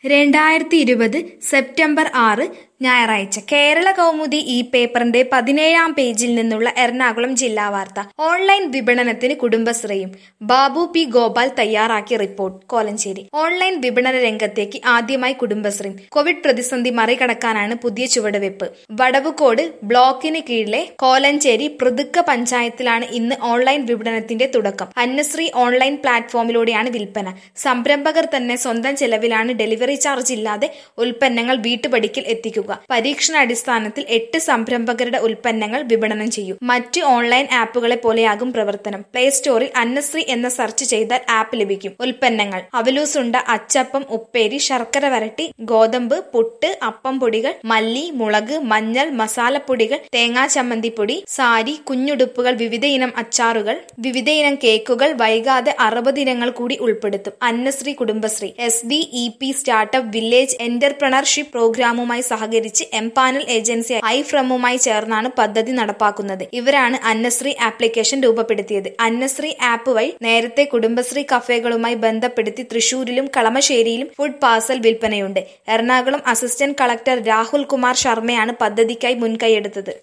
രണ്ടായിരത്തി ഇരുപത് സെപ്റ്റംബർ ആറ് ഞായറാഴ്ച കേരള കൗമുദി ഈ പേപ്പറിന്റെ പതിനേഴാം പേജിൽ നിന്നുള്ള എറണാകുളം ജില്ലാ വാർത്ത ഓൺലൈൻ വിപണനത്തിന് കുടുംബശ്രീയും ബാബു പി ഗോപാൽ തയ്യാറാക്കിയ റിപ്പോർട്ട് കോലഞ്ചേരി ഓൺലൈൻ വിപണന രംഗത്തേക്ക് ആദ്യമായി കുടുംബശ്രീ കോവിഡ് പ്രതിസന്ധി മറികടക്കാനാണ് പുതിയ ചുവടുവെപ്പ് വടവുകോട് ബ്ലോക്കിന് കീഴിലെ കോലഞ്ചേരി പൃതുക്ക പഞ്ചായത്തിലാണ് ഇന്ന് ഓൺലൈൻ വിപണനത്തിന്റെ തുടക്കം അന്നശ്രീ ഓൺലൈൻ പ്ലാറ്റ്ഫോമിലൂടെയാണ് വിൽപ്പന സംരംഭകർ തന്നെ സ്വന്തം ചെലവിലാണ് ഡെലിവറി ചാർജ് ഇല്ലാതെ ഉൽപ്പന്നങ്ങൾ വീട്ടുപടിക്കൽ എത്തിക്കുക പരീക്ഷണാടിസ്ഥാനത്തിൽ എട്ട് സംരംഭകരുടെ ഉൽപ്പന്നങ്ങൾ വിപണനം ചെയ്യും മറ്റ് ഓൺലൈൻ ആപ്പുകളെ പോലെയാകും പ്രവർത്തനം പ്ലേ സ്റ്റോറിൽ അന്നശ്രീ എന്ന സെർച്ച് ചെയ്താൽ ആപ്പ് ലഭിക്കും ഉൽപ്പന്നങ്ങൾ അവലൂസുണ്ട അച്ചപ്പം ഉപ്പേരി ശർക്കര വരട്ടി ഗോതമ്പ് പുട്ട് അപ്പം പൊടികൾ മല്ലി മുളക് മഞ്ഞൾ മസാലപ്പൊടികൾ തേങ്ങാ ചമ്മന്തിപ്പൊടി സാരി കുഞ്ഞുടുപ്പുകൾ വിവിധ ഇനം അച്ചാറുകൾ വിവിധ ഇനം കേക്കുകൾ വൈകാതെ അറുപത് ഇനങ്ങൾ കൂടി ഉൾപ്പെടുത്തും Annasree Kudumbashree S B E P startup village entrepreneurship പ്രോഗ്രാമുമായി സഹകരിച്ച് എംപാനൽ ഏജൻസി ഐ ഫ്രമുമായി ചേർന്നാണ് പദ്ധതി നടപ്പാക്കുന്നത് ഇവരാണ് അന്നശ്രീ ആപ്ലിക്കേഷൻ രൂപപ്പെടുത്തിയത് അന്നശ്രീ ആപ്പ് വഴി നേരത്തെ കുടുംബശ്രീ കഫേകളുമായി ബന്ധപ്പെടുത്തി തൃശൂരിലും കളമശ്ശേരിയിലും ഫുഡ് പാർസൽ വിൽപ്പനയുണ്ട് എറണാകുളം അസിസ്റ്റന്റ് കളക്ടർ രാഹുൽ കുമാർ ശർമ്മയാണ് പദ്ധതിക്കായി മുൻകൈയെടുത്തത്